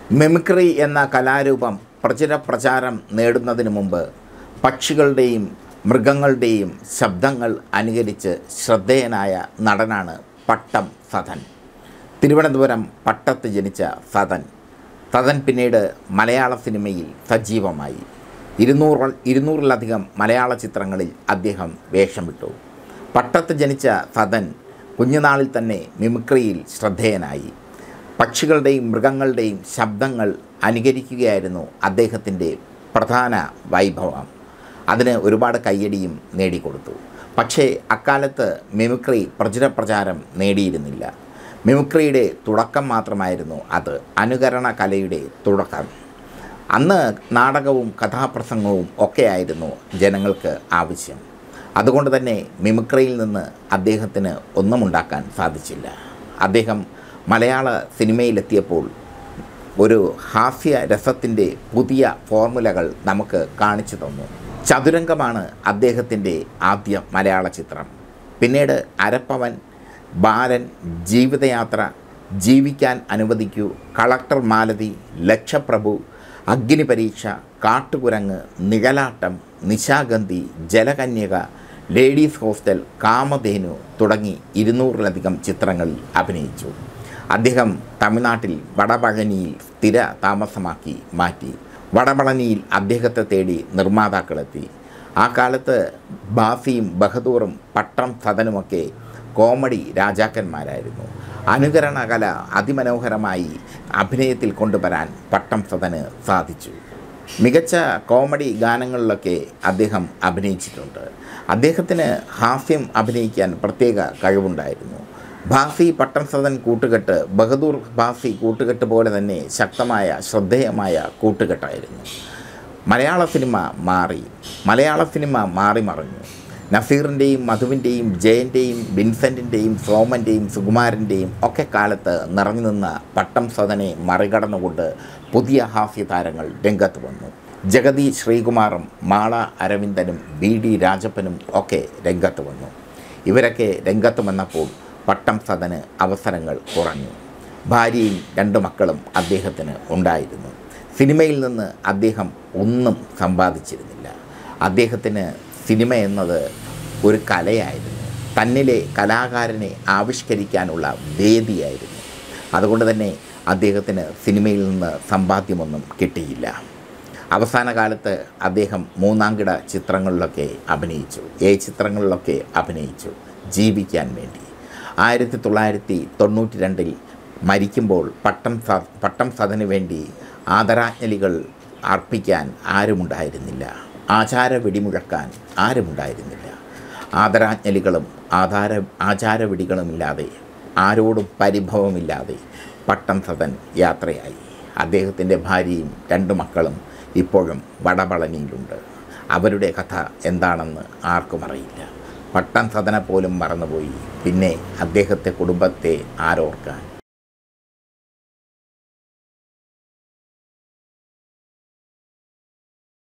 mimicry എന്ന കലാരൂപം പ്രചുര പ്രചാരം നേടുന്നതിന് മുമ്പ് പക്ഷികളുടെയും മൃഗങ്ങളുടെയും ശബ്ദങ്ങൾ അനുകരിച്ച് ശ്രദ്ധേയനായ നടനാണ് പട്ടം സതൻ തിരുവനന്തപുരം പട്ടത്ത് ജനിച്ച സതൻ സതൻ പിന്നീട് മലയാള സിനിമയിൽ സജീവമായി ഇരുന്നൂറ് ഇരുന്നൂറിലധികം മലയാള ചിത്രങ്ങളിൽ അദ്ദേഹം വേഷം വിട്ടു പട്ടത്ത് ജനിച്ച സതൻ കുഞ്ഞുനാളിൽ തന്നെ മിമിക്രിയിൽ ശ്രദ്ധേയനായി പക്ഷികളുടെയും മൃഗങ്ങളുടെയും ശബ്ദങ്ങൾ അനുകരിക്കുകയായിരുന്നു അദ്ദേഹത്തിൻ്റെ പ്രധാന വൈഭവം അതിന് ഒരുപാട് കയ്യടിയും നേടിക്കൊടുത്തു പക്ഷേ അക്കാലത്ത് മിമിക്രി പ്രചുര പ്രചാരം നേടിയിരുന്നില്ല മിമിക്രിയുടെ തുടക്കം മാത്രമായിരുന്നു അത് അനുകരണ കലയുടെ തുടക്കം അന്ന് നാടകവും കഥാപ്രസംഗവും ഒക്കെയായിരുന്നു ജനങ്ങൾക്ക് ആവശ്യം അതുകൊണ്ട് തന്നെ മിമിക്രിയിൽ നിന്ന് അദ്ദേഹത്തിന് ഒന്നുമുണ്ടാക്കാൻ സാധിച്ചില്ല അദ്ദേഹം മലയാള സിനിമയിലെത്തിയപ്പോൾ ഒരു ഹാസ്യ രസത്തിൻ്റെ പുതിയ ഫോർമുലകൾ നമുക്ക് കാണിച്ചു തന്നു ചതുരംഗമാണ് അദ്ദേഹത്തിൻ്റെ ആദ്യ മലയാള ചിത്രം പിന്നീട് അരപ്പവൻ ബാലൻ ജീവിതയാത്ര ജീവിക്കാൻ അനുവദിക്കൂ collector Malathi Lakshaprabhu Agni Pareeksha Kattukurangu Nizhalattam Nishagandhi Jalakanyaka ladies hostel Kamadhenu തുടങ്ങി ഇരുന്നൂറിലധികം ചിത്രങ്ങളിൽ അഭിനയിച്ചു അദ്ദേഹം തമിഴ്നാട്ടിൽ വടപഴനിയിൽ സ്ഥിര താമസമാക്കി മാറ്റി വടപളനിയിൽ അദ്ദേഹത്തെ തേടി നിർമ്മാതാക്കളെത്തി ആ കാലത്ത് ബാസിയും ബഹദൂറും പട്ടം സദനുമൊക്കെ കോമഡി രാജാക്കന്മാരായിരുന്നു അനുകരണ കല അതിമനോഹരമായി അഭിനയത്തിൽ കൊണ്ടുവരാൻ പട്ടം സദന് സാധിച്ചു മികച്ച കോമഡി ഗാനങ്ങളിലൊക്കെ അദ്ദേഹം അഭിനയിച്ചിട്ടുണ്ട് അദ്ദേഹത്തിന് ഹാസ്യം അഭിനയിക്കാൻ പ്രത്യേക കഴിവുണ്ടായിരുന്നു ഭാസി പട്ടം സദൻ കൂട്ടുകെട്ട് ബഹദൂർ ഭാസി കൂട്ടുകെട്ട് പോലെ തന്നെ ശക്തമായ ശ്രദ്ധേയമായ കൂട്ടുകെട്ടായിരുന്നു മലയാള സിനിമ മാറി മലയാള സിനിമ മാറി മറിഞ്ഞു നസീറിൻ്റെയും മധുവിൻ്റെയും ജയൻ്റെയും വിൻസെൻറ്റിൻ്റെയും സോമൻ്റെയും സുകുമാരൻ്റെയും ഒക്കെ കാലത്ത് നിറഞ്ഞു നിന്ന പട്ടം സദനെ മറികടന്നുകൊണ്ട് പുതിയ ഹാസ്യ താരങ്ങൾ രംഗത്ത് വന്നു ജഗതി ശ്രീകുമാറും മാള അരവിന്ദനും ബി ഡി രാജപ്പനും ഒക്കെ രംഗത്ത് വന്നു ഇവരൊക്കെ രംഗത്ത് വന്നപ്പോൾ പട്ടം സദന് അവസരങ്ങൾ കുറഞ്ഞു ഭാര്യയും രണ്ട് മക്കളും അദ്ദേഹത്തിന് ഉണ്ടായിരുന്നു സിനിമയിൽ നിന്ന് അദ്ദേഹം ഒന്നും സമ്പാദിച്ചിരുന്നില്ല അദ്ദേഹത്തിന് സിനിമ എന്നത് ഒരു കലയായിരുന്നു തന്നിലെ കലാകാരനെ ആവിഷ്കരിക്കാനുള്ള വേദിയായിരുന്നു അതുകൊണ്ട് തന്നെ അദ്ദേഹത്തിന് സിനിമയിൽ നിന്ന് സമ്പാദ്യമൊന്നും കിട്ടിയില്ല അവസാന കാലത്ത് അദ്ദേഹം മൂന്നാംകിട ചിത്രങ്ങളിലൊക്കെ അഭിനയിച്ചു ഏ ചിത്രങ്ങളിലൊക്കെ അഭിനയിച്ചു ജീവിക്കാൻ വേണ്ടി ആയിരത്തി തൊള്ളായിരത്തി തൊണ്ണൂറ്റി രണ്ടിൽ മരിക്കുമ്പോൾ പട്ടം സ പട്ടം സദന് വേണ്ടി ആദരാഞ്ജലികൾ അർപ്പിക്കാൻ ആരുമുണ്ടായിരുന്നില്ല ആചാര വെടിമുഴക്കാൻ ആരുമുണ്ടായിരുന്നില്ല ആദരാഞ്ജലികളും ആധാര ആചാരവെടികളുമില്ലാതെ ആരോടും പരിഭവമില്ലാതെ പട്ടം സദൻ യാത്രയായി അദ്ദേഹത്തിൻ്റെ ഭാര്യയും രണ്ട് മക്കളും ഇപ്പോഴും വടപളനിയിലുണ്ട് അവരുടെ കഥ എന്താണെന്ന് ആർക്കും അറിയില്ല പട്ടം സദന പോലും മറന്നുപോയി പിന്നെ അദ്ദേഹത്തെ കുടുംബത്തെ ആരോർക്കാൻ